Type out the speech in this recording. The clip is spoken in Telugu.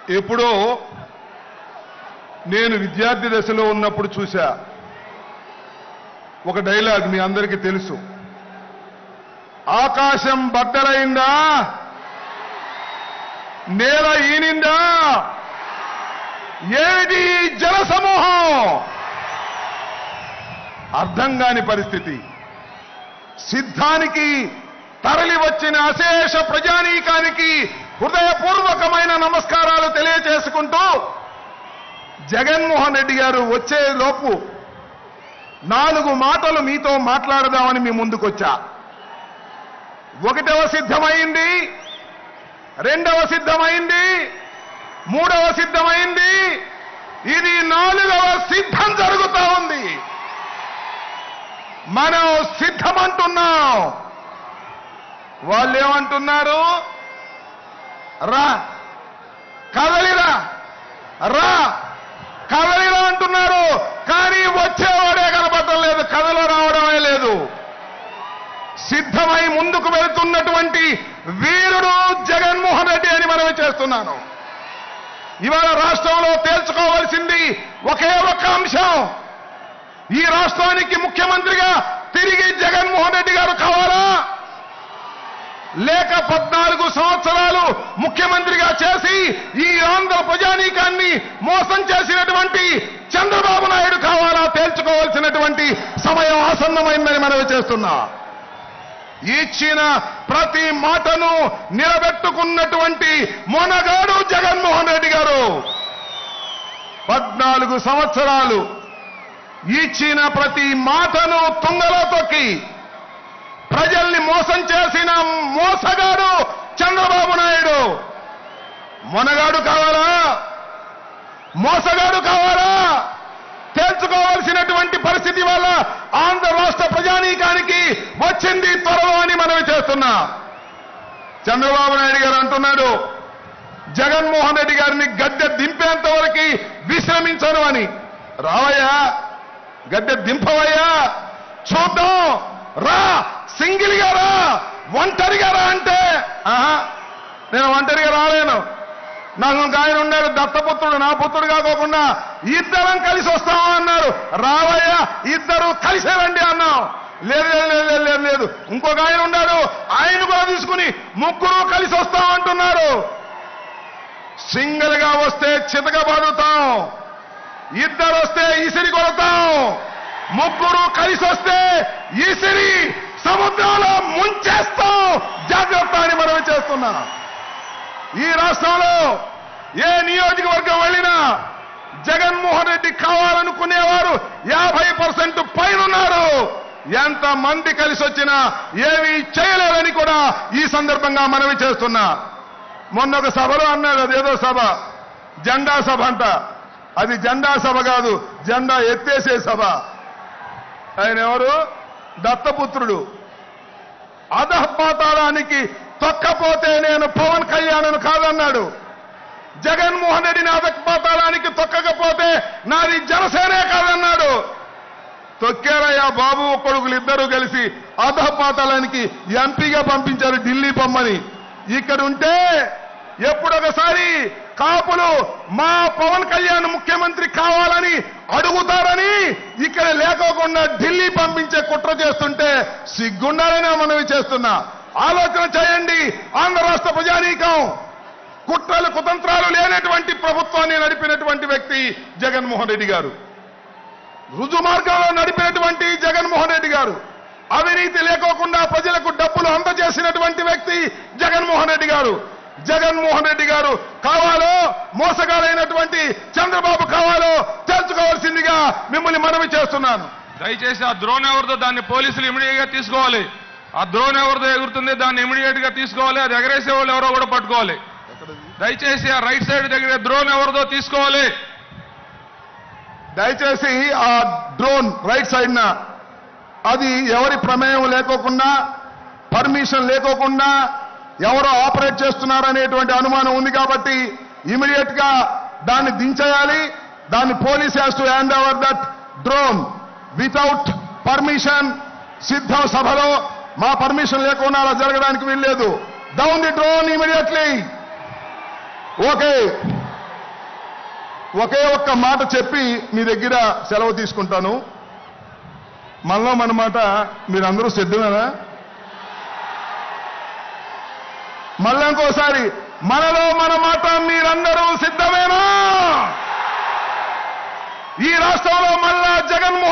ఎప్పుడో నేను విద్యార్థి దశలో ఉన్నప్పుడు చూశా ఒక డైలాగ్ మీ అందరికీ తెలుసు ఆకాశం బద్దలైందా నేల ఈనిందా ఏమిటి ఈ జల సమూహం అర్థం కాని పరిస్థితి సిద్ధానికి తరలి వచ్చిన అశేష ప్రజానీకానికి హృదయపూర్వకమైన నమస్కారాలు తెలియజేసుకుంటూ జగన్మోహన్ రెడ్డి గారు వచ్చే లోపు నాలుగు మాటలు మీతో మాట్లాడదామని మీ ముందుకొచ్చా ఒకటవ సిద్ధమైంది రెండవ సిద్ధమైంది మూడవ సిద్ధమైంది ఇది నాలుగవ సిద్ధం జరుగుతా ఉంది మనం సిద్ధమంటున్నాం వాళ్ళు ఏమంటున్నారు రా కదలిరా రా కదలిరా అంటున్నారు కానీ వచ్చేవాడే కనపడటం లేదు కథలో రావడమే లేదు సిద్ధమై ముందుకు వెళ్తున్నటువంటి వీరుడు జగన్మోహన్ రెడ్డి అని మనవి చేస్తున్నాను ఇవాళ రాష్ట్రంలో తేల్చుకోవాల్సింది ఒకే ఒక్క అంశం ఈ రాష్ట్రానికి ముఖ్యమంత్రిగా తిరిగి జగన్మోహన్ రెడ్డి గారు కావాలా లేక పద్నాలుగు సంవత్సరాలు ముఖ్యమంత్రిగా చేసి ఈ ఆంధ్ర ప్రజానీకాన్ని మోసం చేసినటువంటి చంద్రబాబు నాయుడు కావాలా తేల్చుకోవాల్సినటువంటి సమయం ఆసన్నమైందని మనవి చేస్తున్నా ఇచ్చిన ప్రతి మాటను నిలబెట్టుకున్నటువంటి మొనగాడు జగన్మోహన్ రెడ్డి గారు పద్నాలుగు సంవత్సరాలు ఇచ్చిన ప్రతి మాటను తుంగలో తొక్కి ప్రజల్ని మోసం చేసిన మోసగాడు చంద్రబాబు నాయుడు మొనగాడు కావాలా మోసగాడు కావాలా తేల్చుకోవాల్సినటువంటి పరిస్థితి వల్ల ఆంధ్ర రాష్ట్ర ప్రజానీకానికి వచ్చింది త్వరలో అని మనవి చేస్తున్నా చంద్రబాబు నాయుడు గారు అంటున్నాడు జగన్మోహన్ రెడ్డి గారిని గద్దె దింపేంత వరకు విశ్రమించను అని రావయ్యా గద్దె దింపవయ్యా చూద్దాం రా సింగిల్ గా రా ఒంటరిగా రా అంటే ఆహా నేను ఒంటరిగా రాలేను నాకు ఒక ఆయన ఉన్నాడు దత్తపుత్రుడు నా పుత్రుడు కాకోకుండా ఇద్దరం కలిసి వస్తాము అన్నారు రావయ్యా ఇద్దరు కలిసే రండి అన్నాం లేదు లేదు లేదు లేదు లేదు లేదు ఇంకొక ఆయన ఉన్నాడు ఆయన కూడా తీసుకుని ముగ్గురు కలిసి వస్తాం అంటున్నారు సింగిల్ గా వస్తే చితక బాదుతాం ఇద్దరు వస్తే ఇసిరి కొడతాం ముగ్గురు కలిసి వస్తే ఇసిరి సముద్రంలో ముంచేస్తాం జాగ్రత్త అని మనవి చేస్తున్నా ఈ రాష్ట్రంలో ఏ నియోజకవర్గం వెళ్ళినా జగన్మోహన్ రెడ్డి కావాలనుకునేవారు యాభై పర్సెంట్ పైనున్నారు ఎంత మంది కలిసి వచ్చినా ఏమీ చేయలేరని కూడా ఈ సందర్భంగా మనవి చేస్తున్నా మొన్న ఒక సభలో అన్నాడు అదేదో సభ జెండా సభ అంట అది జెండా సభ కాదు జెండా ఎత్తేసే సభ ఆయన ఎవరు దత్తపుత్రుడు అధపాతాళానికి తొక్కపోతే నేను పవన్ కళ్యాణ్ను కాదన్నాడు జగన్మోహన్ రెడ్డిని అధపాతాళానికి తొక్కకపోతే నాది జనసేనే కాదన్నాడు తొక్కారయ్యా బాబు కొడుకులు ఇద్దరూ కలిసి అధపాతాళానికి ఎంపీగా పంపించారు ఢిల్లీ పొమ్మని ఇక్కడ ఉంటే ఎప్పుడొకసారి కాపులు మా పవన్ కళ్యాణ్ ముఖ్యమంత్రి కావాలని అడుగుతారని ఇక్కడ లేకోకుండా ఢిల్లీ పంపించే కుట్ర చేస్తుంటే సిగ్గుండాలని మనవి చేస్తున్నా ఆలోచన చేయండి ఆంధ్ర రాష్ట్ర ప్రజానీకం కుట్రలు కుతంత్రాలు లేనటువంటి ప్రభుత్వాన్ని నడిపినటువంటి వ్యక్తి జగన్మోహన్ రెడ్డి గారు రుజు మార్గంలో నడిపినటువంటి జగన్మోహన్ రెడ్డి గారు అవినీతి లేకోకుండా ప్రజలకు డబ్బులు అందజేసినటువంటి వ్యక్తి జగన్మోహన్ రెడ్డి గారు జగన్మోహన్ రెడ్డి గారు కావాలో మోసగాలైనటువంటి చంద్రబాబు కావాలో తెలుసుకోవాల్సిందిగా మిమ్మల్ని మనవి చేస్తున్నాను దయచేసి ఆ ద్రోణ్ ఎవరిదో దాన్ని పోలీసులు ఇమీడియట్ గా తీసుకోవాలి ఆ ద్రోణ్ ఎవరిదో ఎగురుతుంది దాన్ని ఇమీడియట్ గా తీసుకోవాలి అది ఎగరేసే వాళ్ళు ఎవరో కూడా పట్టుకోవాలి దయచేసి ఆ రైట్ సైడ్ దగ్గర ద్రోణ్ ఎవరిదో తీసుకోవాలి దయచేసి ఆ డ్రోన్ రైట్ సైడ్ అది ఎవరి ప్రమేయం లేకోకుండా పర్మిషన్ లేకోకుండా ఎవరో ఆపరేట్ చేస్తున్నారనేటువంటి అనుమానం ఉంది కాబట్టి ఇమీడియట్ గా దాన్ని దించేయాలి దాన్ని police has to hand over that drone without permission సిద్ధం సభలో మా పర్మిషన్ లేకుండా అలా జరగడానికి వీల్లేదు down the drone immediately okay ఒకే ఒక్క మాట చెప్పి మీ దగ్గర సెలవు తీసుకుంటాను మనలో మన మాట మీరందరూ సిద్ధమేనా మళ్ళీ ఇంకోసారి మనలో మన మాట మీరందరూ సిద్ధమేనా ఈ రాష్ట్రంలో మళ్ళా జగన్మోహన్